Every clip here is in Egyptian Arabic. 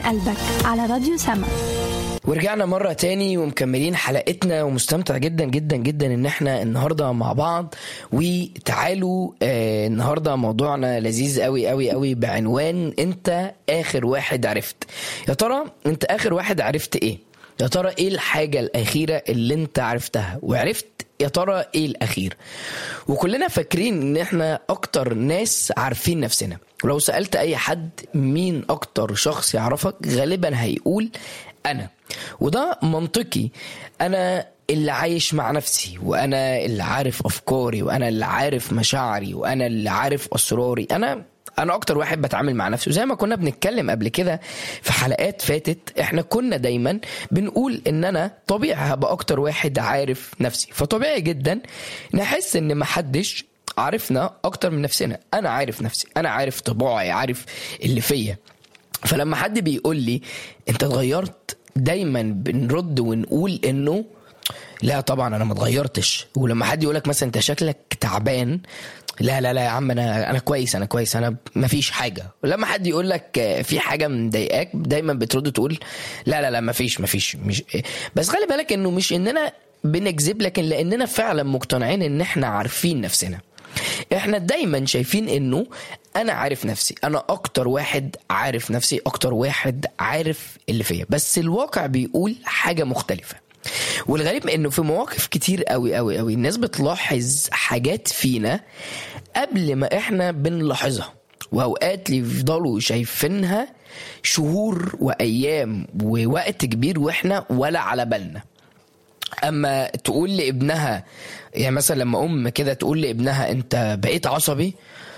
قلبك على راديو سما ورجعنا مرة تاني ومكملين حلقتنا ومستمتع جدا جدا جدا ان احنا النهاردة مع بعض وتعالوا آه النهاردة موضوعنا لذيذ قوي قوي قوي بعنوان انت اخر واحد عرفت يا ترى انت اخر واحد عرفت ايه يا ترى ايه الحاجة الاخيرة اللي انت عرفتها وعرفت يا ترى ايه الاخير وكلنا فاكرين ان احنا اكتر ناس عارفين نفسنا ولو سألت اي حد مين اكتر شخص يعرفك غالبا هيقول انا وده منطقي انا اللي عايش مع نفسي وانا اللي عارف افكاري وانا اللي عارف مشاعري وانا اللي عارف اسراري انا انا اكتر واحد بتعامل مع نفسي وزي ما كنا بنتكلم قبل كده في حلقات فاتت احنا كنا دايما بنقول ان انا طبيعي هبقى اكتر واحد عارف نفسي فطبيعي جدا نحس ان محدش عارفنا اكتر من نفسنا انا عارف نفسي انا عارف طباعي عارف اللي فيا فلما حد بيقول لي انت اتغيرت دايما بنرد ونقول انه لا طبعا انا ما اتغيرتش ولما حد يقول لك مثلا انت شكلك تعبان لا لا لا يا عم انا انا كويس انا كويس انا ما فيش حاجه ولما حد يقول لك في حاجه مضايقاك دايما بترد تقول لا لا لا ما فيش ما فيش مش بس خلي بالك انه مش اننا بنكذب لكن لاننا فعلا مقتنعين ان احنا عارفين نفسنا احنا دايما شايفين انه انا عارف نفسي انا اكتر واحد عارف نفسي اكتر واحد عارف اللي فيا بس الواقع بيقول حاجه مختلفه والغريب انه في مواقف كتير قوي قوي قوي الناس بتلاحظ حاجات فينا قبل ما احنا بنلاحظها واوقات يفضلوا شايفينها شهور وايام ووقت كبير واحنا ولا على بالنا اما تقول لابنها يعني مثلا لما ام كده تقول لابنها انت بقيت عصبي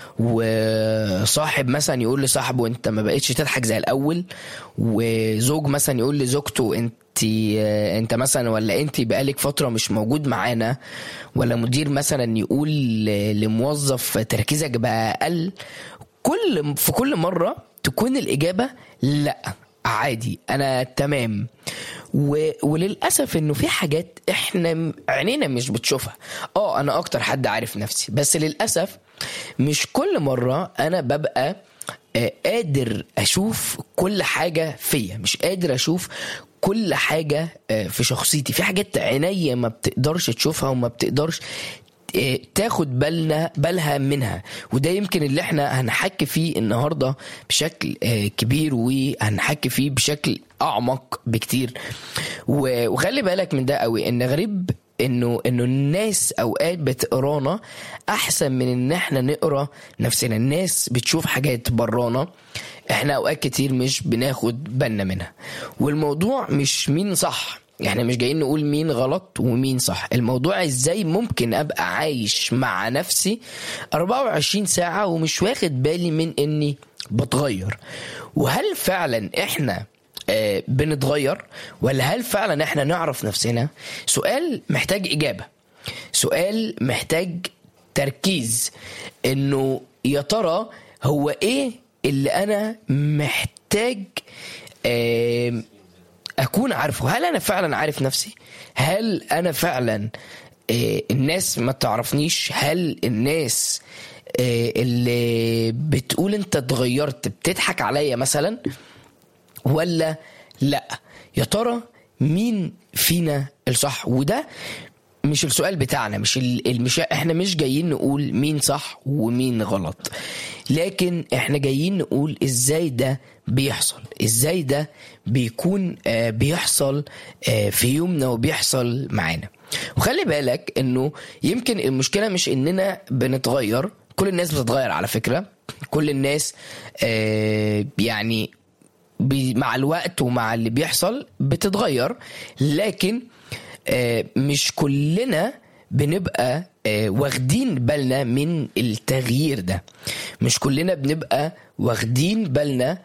وصاحب مثلا يقول لصاحبه انت ما بقتش تضحك زي الاول وزوج مثلا يقول لزوجته انت انت مثلا ولا انت بقالك فتره مش موجود معانا ولا مدير مثلا يقول لموظف تركيزك بقى اقل كل في كل مره تكون الاجابه لا عادي انا تمام و... وللاسف انه في حاجات احنا عينينا مش بتشوفها اه انا اكتر حد عارف نفسي بس للاسف مش كل مره انا ببقى قادر اشوف كل حاجه فيا مش قادر اشوف كل حاجه في شخصيتي في حاجات عينيا ما بتقدرش تشوفها وما بتقدرش تاخد بالنا بالها منها وده يمكن اللي احنا هنحكي فيه النهارده بشكل كبير وهنحكي فيه بشكل اعمق بكتير وخلي بالك من ده قوي ان غريب انه انه الناس اوقات بتقرانا احسن من ان احنا نقرا نفسنا الناس بتشوف حاجات برانا احنا اوقات كتير مش بناخد بالنا منها والموضوع مش مين صح احنا مش جايين نقول مين غلط ومين صح الموضوع ازاي ممكن ابقى عايش مع نفسي 24 ساعة ومش واخد بالي من اني بتغير وهل فعلا احنا آه بنتغير ولا هل فعلا احنا نعرف نفسنا سؤال محتاج اجابة سؤال محتاج تركيز انه يا ترى هو ايه اللي انا محتاج آه اكون عارفه هل انا فعلا عارف نفسي هل انا فعلا آه الناس ما تعرفنيش هل الناس آه اللي بتقول انت اتغيرت بتضحك عليا مثلا ولا لا يا ترى مين فينا الصح وده مش السؤال بتاعنا مش المش... احنا مش جايين نقول مين صح ومين غلط لكن احنا جايين نقول ازاي ده بيحصل ازاي ده بيكون آه بيحصل آه في يومنا وبيحصل معانا وخلي بالك انه يمكن المشكله مش اننا بنتغير كل الناس بتتغير على فكره كل الناس آه يعني مع الوقت ومع اللي بيحصل بتتغير لكن مش كلنا بنبقى واخدين بالنا من التغيير ده مش كلنا بنبقى واخدين بالنا